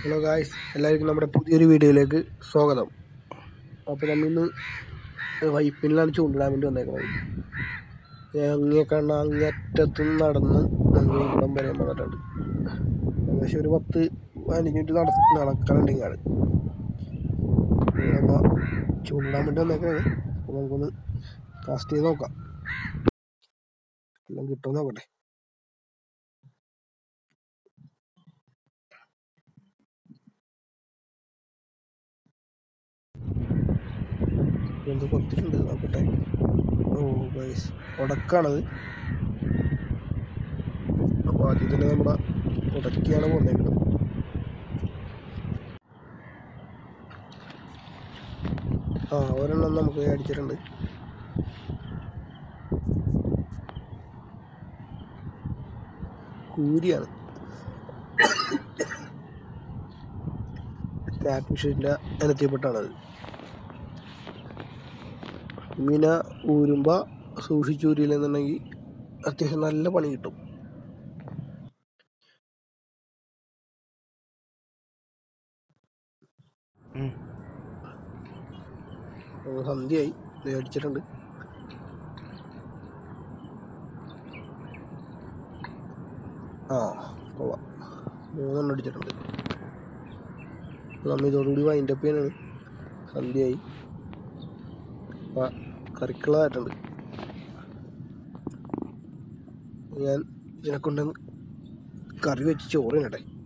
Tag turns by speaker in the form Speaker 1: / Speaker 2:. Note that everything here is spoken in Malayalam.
Speaker 1: ഹലോ ഗായ്സ് എല്ലാവർക്കും നമ്മുടെ പുതിയൊരു വീഡിയോയിലേക്ക് സ്വാഗതം അപ്പോൾ നമ്മളിന്ന് വൈപ്പിനിലാണ് ചൂണ്ടിടാൻ വേണ്ടി വന്നേക്കുന്നത് അങ്ങേ കണ്ണ അങ്ങേറ്റത്തു നിന്ന് നടന്ന് അങ്ങേ ഇവിടം വരെ വന്നിട്ടുണ്ട് ഏകദേശം ഒരു പത്ത് പതിനഞ്ച് മിനിറ്റ് നട നടക്കാനുണ്ട് ഇങ്ങാട് നമ്മൾ ചൂണ്ടിടാൻ വേണ്ടി വന്നേക്കുന്നത് അപ്പോൾ നമുക്കൊന്ന് കാസ്റ്റ് ചെയ്ത് നോക്കാം എല്ലാം കിട്ടുമെന്ന് നോക്കട്ടെ എന്ത് കൊത്തിട്ടുണ്ട് നോക്കട്ടെ ഓ ഗൈസ് ഉടക്കാണത് അപ്പോൾ ആദ്യം തന്നെ നമ്മുടെ ഉടക്കിയാണ് പോന്നേക്കുന്നത് ആ ഒരെണ്ണം നമുക്ക് അടിച്ചിട്ടുണ്ട് കൂരിയാണ് കാറ്റ് ഫിഷിൻ്റെ ഇനത്തിൽപ്പെട്ടാണത് മീന ഊരുമ്പോൾ സൂക്ഷിച്ചൂരില്ലെന്നുണ്ടെങ്കിൽ അത്യാവശ്യം നല്ല പണി കിട്ടും അപ്പോൾ സന്ധ്യയായി ദേ അടിച്ചിട്ടുണ്ട് ആ കൊള്ളാം മൂന്നെണ്ണം അടിച്ചിട്ടുണ്ട് നമ്മൾ ഇതോടുകൂടി വൈൻഡപ്പ് ചെയ്യാനാണ് സന്ധ്യയായി അപ്പം കറിക്കുള്ളതായിട്ടുണ്ട് ഞാൻ ഇതിനെ കൊണ്ട് കറി വെച്ച് ചോറ് തിന്നട്ടെ